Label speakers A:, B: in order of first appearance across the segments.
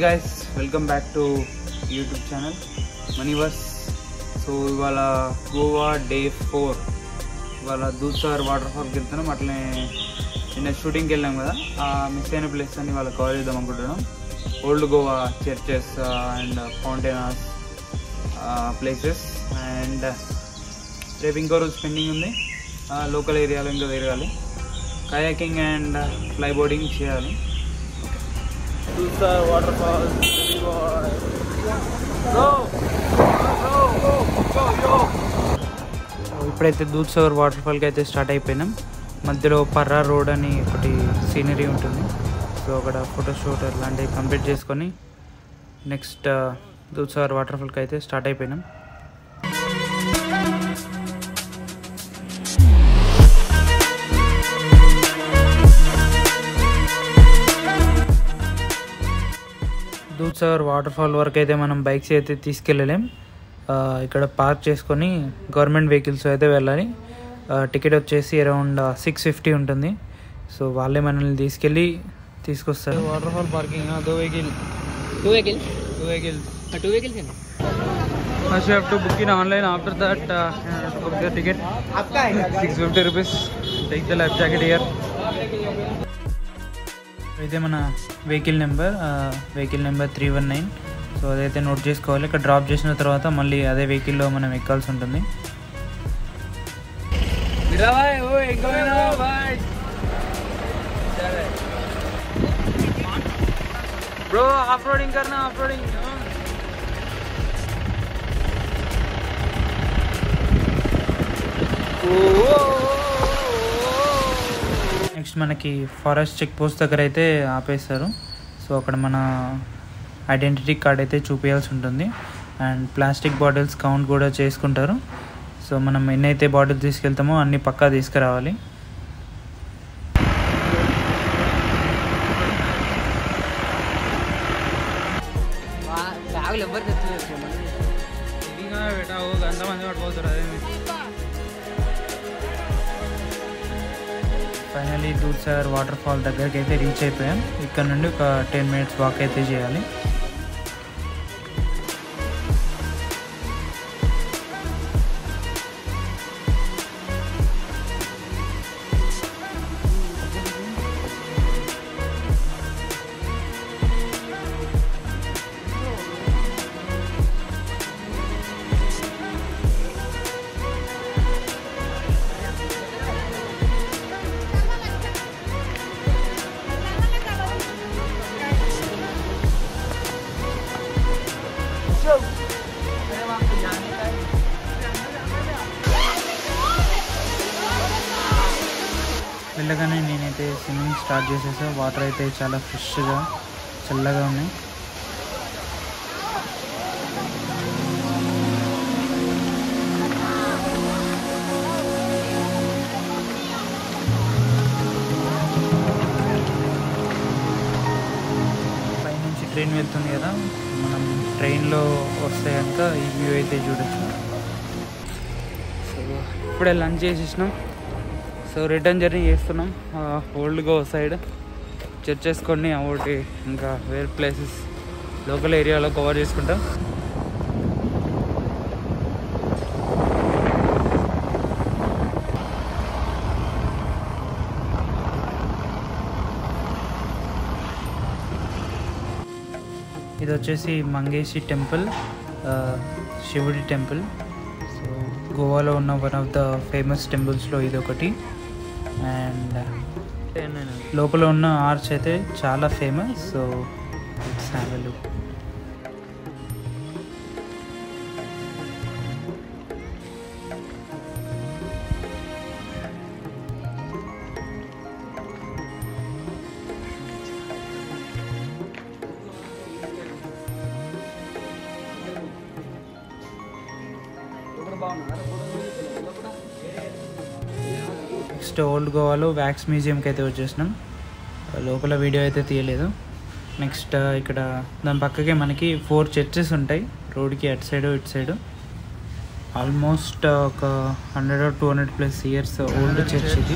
A: guys welcome back to YouTube channel మనీవర్స్ so ఇవాళ Goa day four ఇవాళ దూద్సాగర్ వాటర్ ఫాల్కి వెళ్తున్నాం అట్లనే నిన్న షూటింగ్కి వెళ్ళాం కదా ఆ మిస్ అయిన ప్లేస్ అని వాళ్ళ కవర్ చేద్దాం అనుకుంటున్నాం old Goa churches and Fontainhas places and రేపు ఇంకో రోజు స్పెండింగ్ ఉంది లోకల్ ఏరియాలో ఇంకా తిరగాలి కయాకింగ్ అండ్ ఫ్లై బోర్డింగ్ చేయాలి దూసార్ వాటర్ ఫాల్స్ ఇప్పుడైతే దూద్సాగర్ వాటర్ ఫాల్కి అయితే స్టార్ట్ అయిపోయినాం మధ్యలో పర్రా రోడ్ అని ఒకటి సీనరీ ఉంటుంది సో అక్కడ ఫోటోషూట్ లాంటివి కంప్లీట్ చేసుకొని నెక్స్ట్ దూద్సాగర్ వాటర్ ఫాల్కి అయితే స్టార్ట్ అయిపోయినాం దూద్సాగర్ వాటర్ ఫాల్ వరకు అయితే మనం బైక్స్ అయితే తీసుకెళ్ళలేం ఆ, ఇక్కడ పార్క్ చేసుకొని గవర్నమెంట్ వెహికల్స్ అయితే వెళ్ళాలి ఆ, టికెట్ వచ్చేసి అరౌండ్ సిక్స్ ఫిఫ్టీ ఉంటుంది సో వాళ్ళే మనల్ని తీసుకెళ్ళి తీసుకొస్తారు waterfall parking though vehicle
B: two vehicle
A: two vehicles
B: two vehicle है
A: first have to book in online after that book the ticket
B: आपका है
A: six fifty rupees take the life jacket ఇయర్ అయితే మన vehicle number vehicle number three one nine so అదైతే note చేసుకోవాలి ఇక్కడ drop చేసిన తర్వాత మళ్ళీ అదే వెహికల్లో మనం ఎక్కాల్సి ఉంటుంది బ్రో ఆఫ్ రోడింగ్ కర్నా ఆఫ్ రోడింగ్ నెక్స్ట్ మనకి ఫారెస్ట్ చెక్ పోస్ట్ దగ్గర అయితే ఆపేస్తారు సో అక్కడ మన ఐడెంటిటీ కార్డ్ అయితే చూపించాల్సి ఉంటుంది అండ్ ప్లాస్టిక్ బాటిల్స్ కౌంట్ కూడా చేసుకుంటారు సో మనం ఎన్నైతే బాటిల్స్ తీసుకెళ్తామో అన్ని పక్కా తీసుకురావాలి
B: బ్యాగులు ఎవరు తెచ్చుకోవచ్చు
A: ఎంతమంది పట్టుకోతారు అదే ఫైనలీ దూద్సాగర్ వాటర్ ఫాల్ దగ్గరికి అయితే రీచ్ అయిపోయాం ఇక్కడ నుండి ఒక టెన్ మినిట్స్ వాక్ అయితే చేయాలి వెళ్ళగానే నేనైతే స్విమ్మింగ్ స్టార్ట్ చేసేసా వాటర్ అయితే చాలా ఫ్రెష్గా చల్లగా ఉన్నాయి పైనుంచి ట్రైన్ వెళ్తుంది కదా మనం ట్రైన్లో వస్తే కనుక ఈ వ్యూ అయితే చూడొచ్చు సో ఇప్పుడే లంచ్ చేసేసినాం సో రిటర్న్ జర్నీ చేస్తున్నాం ఓల్డ్ గో సైడ్ చర్చెస్ కొన్ని ఒకటి ఇంకా వేరే ప్లేసెస్ లోకల్ ఏరియాలో కవర్ చేసుకుంటాం ఇది వచ్చేసి మంగేషి టెంపుల్ ఆ, శివుడి టెంపుల్ సో గోవాలో ఉన్న వన్ ఆఫ్ ద ఫేమస్ టెంపుల్స్లో ఇది ఒకటి అండ్ లోపల ఉన్న ఆర్చ్ అయితే చాలా famous so it's have look next old గోవాలో వ్యాక్స్ మ్యూజియంకి అయితే వచ్చేసినాం లోపల వీడియో అయితే తీయలేదు నెక్స్ట్ ఇక్కడ దాని పక్కకే మనకి ఫోర్ చర్చెస్ ఉంటాయి రోడ్కి అటు సైడ్ ఇటు సైడ్ ఆల్మోస్ట్ ఒక hundred two hundred plus years old church ఇది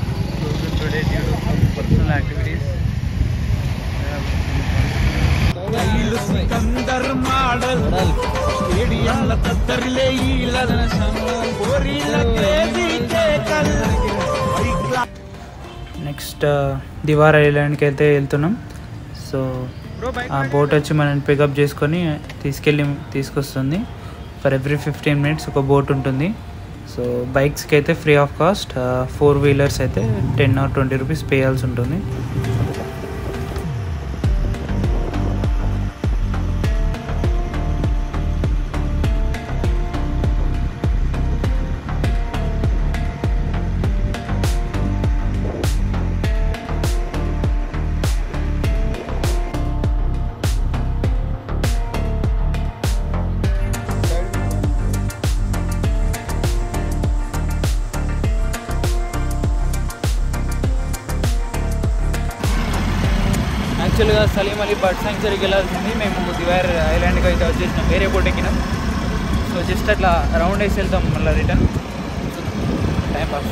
A: పర్సనల్ యాక్టివిటీస్ నెక్స్ట్ దివార్ ఐలాండ్కి అయితే వెళ్తున్నాం సో ఆ బోట్ వచ్చి మనం పికప్ చేసుకొని తీసుకెళ్ళి తీసుకొస్తుంది ఫర్ ఎవ్రీ ఫిఫ్టీన్ మినిట్స్ ఒక బోట్ ఉంటుంది సో బైక్స్కి అయితే free of cost four wheelers అయితే ten or twenty rupees pay చేయాల్సి ఉంటుంది యాక్చువల్గా సలీం అలీ బర్డ్ సాంక్చురీకి వెళ్ళాల్సింది మేము దివార్ ఐలాండ్కి అయితే వచ్చేసినాం వేరే బోట్ ఎక్కినాం సో జస్ట్ అట్లా రౌండ్ వేసి వెళ్తాం మళ్ళీ return time pass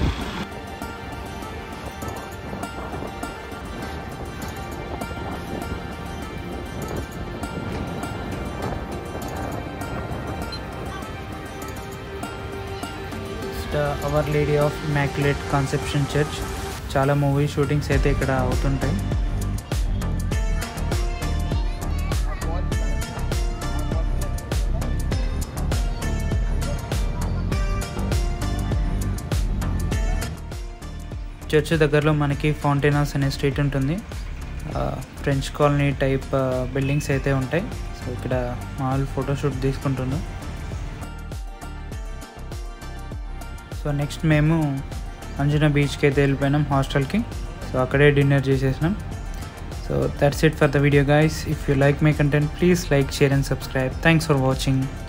A: our lady of immaculate conception church చాలా మూవీ షూటింగ్స్ అయితే ఇక్కడ అవుతుంటాయి చర్చ్ దగ్గరలో మనకి ఫౌంటైనాస్ అనే స్ట్రీట్ ఉంటుంది ఫ్రెంచ్ కాలనీ టైప్ బిల్డింగ్స్ అయితే ఉంటాయి సో ఇక్కడ మామూలు ఫోటోషూట్ తీసుకుంటున్నాం సో నెక్స్ట్ మేము అంజనా బీచ్కి అయితే వెళ్ళిపోయినాం హాస్టల్కి సో అక్కడే డిన్నర్ చేసేసినాం so that's it for the video guys if you like my content please like share and subscribe thanks for watching